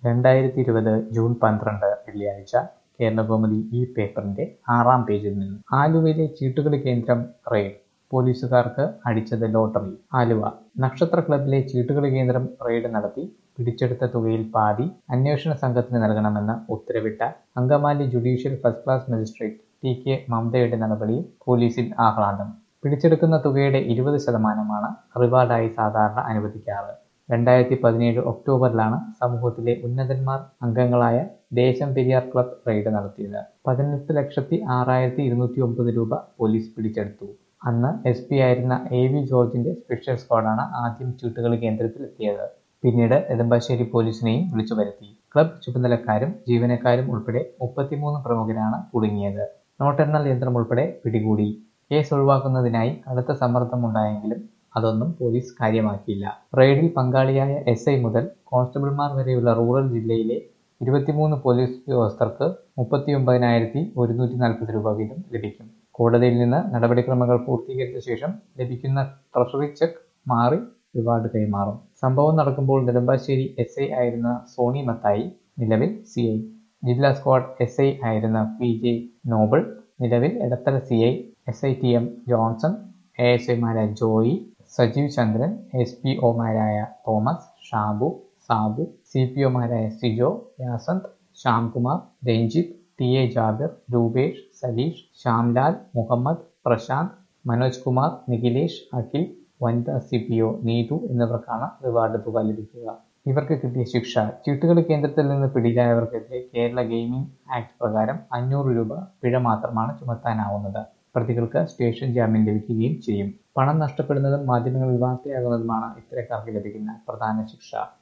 രണ്ടായിരത്തി ഇരുപത് ജൂൺ പന്ത്രണ്ട് വെള്ളിയാഴ്ച കേരളകൗമുദി ഈ പേപ്പറിന്റെ ആറാം പേജിൽ നിന്ന് ആലുവയിലെ ചീട്ടുകളി കേന്ദ്രം റെയ്ഡ് പോലീസുകാർക്ക് അടിച്ചത് ലോട്ടറി ആലുവ നക്ഷത്ര ക്ലബിലെ ചീട്ടുകളി കേന്ദ്രം റെയ്ഡ് നടത്തി പിടിച്ചെടുത്ത തുകയിൽ പാതി അന്വേഷണ സംഘത്തിന് നൽകണമെന്ന് ഉത്തരവിട്ട Angamaly judicial first class magistrate T K മമതയുടെ നടപടിയിൽ പോലീസിൽ ആഹ്ലാദം പിടിച്ചെടുക്കുന്ന തുകയുടെ ഇരുപത് ശതമാനമാണ് റിവാർഡായി സാധാരണ അനുവദിക്കാറ് രണ്ടായിരത്തി പതിനേഴ് ഒക്ടോബറിലാണ് സമൂഹത്തിലെ ഉന്നതന്മാർ അംഗങ്ങളായ ദേശം പെരിയാർ ക്ലബ് റെയ്ഡ് നടത്തിയത് പതിനെട്ട് ലക്ഷത്തി ആറായിരത്തി ഇരുന്നൂറ്റി ഒമ്പത് രൂപ പോലീസ് പിടിച്ചെടുത്തു അന്ന് എസ് പി ആയിരുന്ന എ വി ജോർജിന്റെ സ്പെഷ്യൽ സ്ക്വാഡാണ് ആദ്യം ചീട്ടുകളി കേന്ദ്രത്തിൽ എത്തിയത് പിന്നീട് നെടുമ്പാശ്ശേരി പോലീസിനെയും വിളിച്ചു വരുത്തി ക്ലബ് ചുമതലക്കാരും ജീവനക്കാരും ഉൾപ്പെടെ മുപ്പത്തിമൂന്ന് പ്രമുഖരാണ് കുടുങ്ങിയത് നോട്ടെണ്ണൽ യന്ത്രം ഉൾപ്പെടെ പിടികൂടി കേസ് ഒഴിവാക്കുന്നതിനായി കടുത്ത സമ്മർദ്ദമുണ്ടായെങ്കിലും അതൊന്നും പോലീസ് കാര്യമാക്കിയില്ല റെയ്ഡിൽ പങ്കാളിയായ എസ് ഐ മുതൽ കോൺസ്റ്റബിൾമാർ വരെയുള്ള റൂറൽ ജില്ലയിലെ ഇരുപത്തിമൂന്ന് പോലീസ് ഉദ്യോഗസ്ഥർക്ക് മുപ്പത്തിയൊമ്പതിനായിരത്തി ഒരുന്നൂറ്റി നാൽപ്പത് രൂപ വീതം ലഭിക്കും കോടതിയിൽ നിന്ന് നടപടിക്രമങ്ങൾ പൂർത്തീകരിച്ച ശേഷം ലഭിക്കുന്ന ട്രഷറി ചെക്ക് മാറി റിവാർഡ് കൈമാറും സംഭവം നടക്കുമ്പോൾ നെടുമ്പാശ്ശേരി എസ് ഐ ആയിരുന്ന സോണി മത്തായി നിലവിൽ സി ഐ ജില്ലാ സ്ക്വാഡ് എസ് ഐ ആയിരുന്ന പി ജെ നോബിൾ നിലവിൽ Edathala C I S I T M Johnson A S ഐമാരായ ജോയി സജീവ് ചന്ദ്രൻ എസ് പി ഒമാരായ തോമസ് ഷാബു സാബു സി പി ഒമാരായ സിജോ യാസന്ത് ശ്യാംകുമാർ രഞ്ജിത്ത് ടി എ ജാബിർ രൂപേഷ് സലീഷ് ശ്യാംലാൽ മുഹമ്മദ് പ്രശാന്ത് മനോജ് കുമാർ നിഖിലേഷ് അഖിൽ വനിതാ സി പി ഒ നീതു എന്നിവർക്കാണ് റിവാർഡ് തുക ലഭിക്കുക ഇവർക്ക് കിട്ടിയ ശിക്ഷ ചീട്ടുകളി കേന്ദ്രത്തിൽ നിന്ന് പിടിയിലായവർക്കെതിരെ കേരള ഗെയിമിംഗ് ആക്ട് പ്രകാരം അഞ്ഞൂറ് രൂപ പിഴ മാത്രമാണ് ചുമത്താനാവുന്നത് പ്രതികൾക്ക് സ്റ്റേഷൻ ജാമ്യം ലഭിക്കുകയും ചെയ്യും പണം നഷ്ടപ്പെടുന്നതും മാധ്യമങ്ങളിൽ വാർത്തയാകുന്നതുമാണ് ഇത്തരക്കാർക്ക് ലഭിക്കുന്ന പ്രധാന ശിക്ഷ